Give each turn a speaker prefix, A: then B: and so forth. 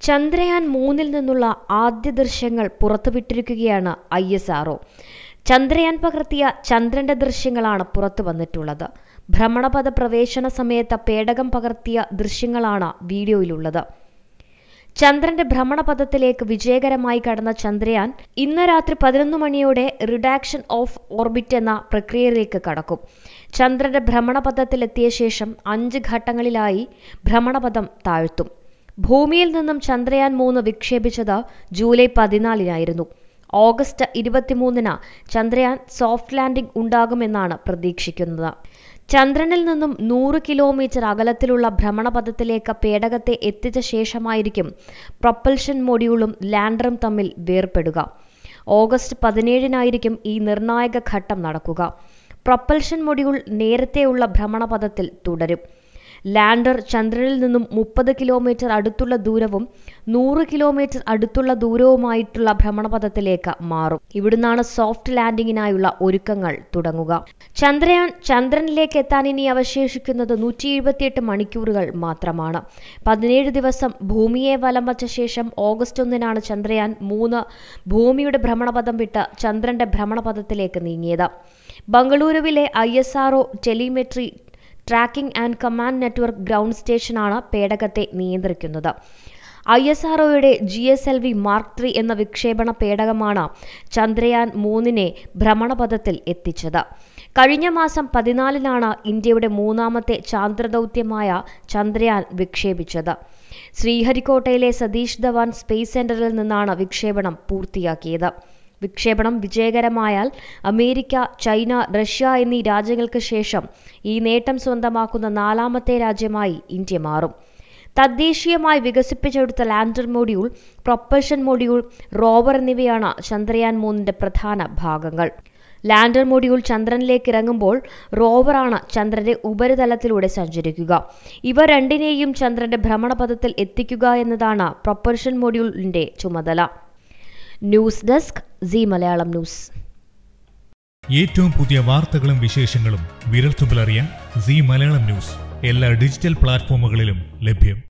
A: ചന്ദ്രയാൻ മൂന്നിൽ നിന്നുള്ള ആദ്യ ദൃശ്യങ്ങൾ പുറത്തുവിട്ടിരിക്കുകയാണ് ഐ എസ് ആർഒ ചന്ദ്രയാൻ പകർത്തിയ ചന്ദ്രന്റെ ദൃശ്യങ്ങളാണ് പുറത്തു വന്നിട്ടുള്ളത് ഭ്രമണപഥ പ്രവേശന സമയത്ത് പേടകം പകർത്തിയ ദൃശ്യങ്ങളാണ് വീഡിയോയിലുള്ളത് ചന്ദ്രന്റെ ഭ്രമണപഥത്തിലേക്ക് വിജയകരമായി കടന്ന ചന്ദ്രയാൻ ഇന്ന് രാത്രി പതിനൊന്ന് മണിയോടെ റിഡാക്ഷൻ ഓഫ് ഓർബിറ്റ് എന്ന പ്രക്രിയയിലേക്ക് കടക്കും ചന്ദ്രന്റെ ഭ്രമണപഥത്തിലെത്തിയ ശേഷം അഞ്ച് ഘട്ടങ്ങളിലായി ഭ്രമണപഥം താഴ്ത്തും ഭൂമിയിൽ നിന്നും ചന്ദ്രയാൻ മൂന്ന് വിക്ഷേപിച്ചത് ജൂലൈ പതിനാലിനായിരുന്നു ഓഗസ്റ്റ് ഇരുപത്തിമൂന്നിന് ചന്ദ്രയാൻ സോഫ്റ്റ് ലാൻഡിംഗ് ഉണ്ടാകുമെന്നാണ് പ്രതീക്ഷിക്കുന്നത് ചന്ദ്രനിൽ നിന്നും നൂറ് കിലോമീറ്റർ അകലത്തിലുള്ള ഭ്രമണപഥത്തിലേക്ക് പേടകത്തെ എത്തിച്ച ശേഷമായിരിക്കും പ്രൊപ്പൽഷൻ മൊഡ്യൂളും ലാൻഡറും തമ്മിൽ വേർപെടുക ഓഗസ്റ്റ് പതിനേഴിനായിരിക്കും ഈ നിർണായക ഘട്ടം നടക്കുക പ്രൊപ്പൽഷൻ മൊഡ്യൂൾ നേരത്തെയുള്ള ഭ്രമണപഥത്തിൽ തുടരും ലാൻഡർ ചന്ദ്രനിൽ നിന്നും മുപ്പത് കിലോമീറ്റർ അടുത്തുള്ള ദൂരവും നൂറ് കിലോമീറ്റർ അടുത്തുള്ള ദൂരവുമായിട്ടുള്ള ഭ്രമണപഥത്തിലേക്ക് മാറും ഇവിടുന്നാണ് സോഫ്റ്റ് ലാൻഡിങ്ങിനായുള്ള ഒരുക്കങ്ങൾ തുടങ്ങുക ചന്ദ്രയാൻ ചന്ദ്രനിലേക്ക് എത്താൻ ഇനി അവശേഷിക്കുന്നത് നൂറ്റി എഴുപത്തിയെട്ട് മണിക്കൂറുകൾ മാത്രമാണ് പതിനേഴ് ദിവസം ഭൂമിയെ വലം വച്ച ശേഷം ഓഗസ്റ്റ് ഒന്നിനാണ് ചന്ദ്രയാൻ മൂന്ന് ഭൂമിയുടെ ഭ്രമണപഥം വിട്ട് ചന്ദ്രന്റെ ഭ്രമണപഥത്തിലേക്ക് നീങ്ങിയത് ബംഗളൂരുവിലെ I S R O telemetry tracking and command network ground സ്റ്റേഷനാണ് പേടകത്തെ നിയന്ത്രിക്കുന്നത് ഐ എസ് ആർഒയുടെ G S L V mark three എന്ന വിക്ഷേപണ പേടകമാണ് ചന്ദ്രയാൻ മൂന്നിനെ ഭ്രമണപഥത്തിൽ എത്തിച്ചത് കഴിഞ്ഞ മാസം പതിനാലിനാണ് ഇന്ത്യയുടെ മൂന്നാമത്തെ ചാന്ദ്രദൗത്യമായ ചന്ദ്രയാൻ വിക്ഷേപിച്ചത് ശ്രീഹരിക്കോട്ടയിലെ സതീഷ് ധവാൻ സ്പേസ് സെന്ററിൽ നിന്നാണ് വിക്ഷേപണം പൂർത്തിയാക്കിയത് വിക്ഷേപണം വിജയകരമായാൽ അമേരിക്ക ചൈന റഷ്യ എന്നീ രാജ്യങ്ങൾക്ക് ശേഷം ഈ നേട്ടം സ്വന്തമാക്കുന്ന നാലാമത്തെ രാജ്യമായി ഇന്ത്യ മാറും തദ്ദേശീയമായി വികസിപ്പിച്ചെടുത്ത lander module propulsion module rover എന്നിവയാണ് ചന്ദ്രയാൻ മൂന്നിന്റെ പ്രധാന ഭാഗങ്ങൾ ലാൻഡർ മൊഡ്യൂൾ ചന്ദ്രനിലേക്ക് ഇറങ്ങുമ്പോൾ റോവറാണ് ചന്ദ്രന്റെ ഉപരിതലത്തിലൂടെ സഞ്ചരിക്കുക ഇവ രണ്ടിനെയും ചന്ദ്രന്റെ ഭ്രമണപഥത്തിൽ എത്തിക്കുക എന്നതാണ് പ്രൊപ്പൽഷൻ മൊഡ്യൂളിന്റെ ചുമതല news desk C Malayalam news
B: ഏറ്റവും പുതിയ വാർത്തകളും വിശേഷങ്ങളും വിരൽത്തുമ്പിലറിയാൻ സി മലയാളം ന്യൂസ് എല്ലാ ഡിജിറ്റൽ പ്ലാറ്റ്ഫോമുകളിലും ലഭ്യം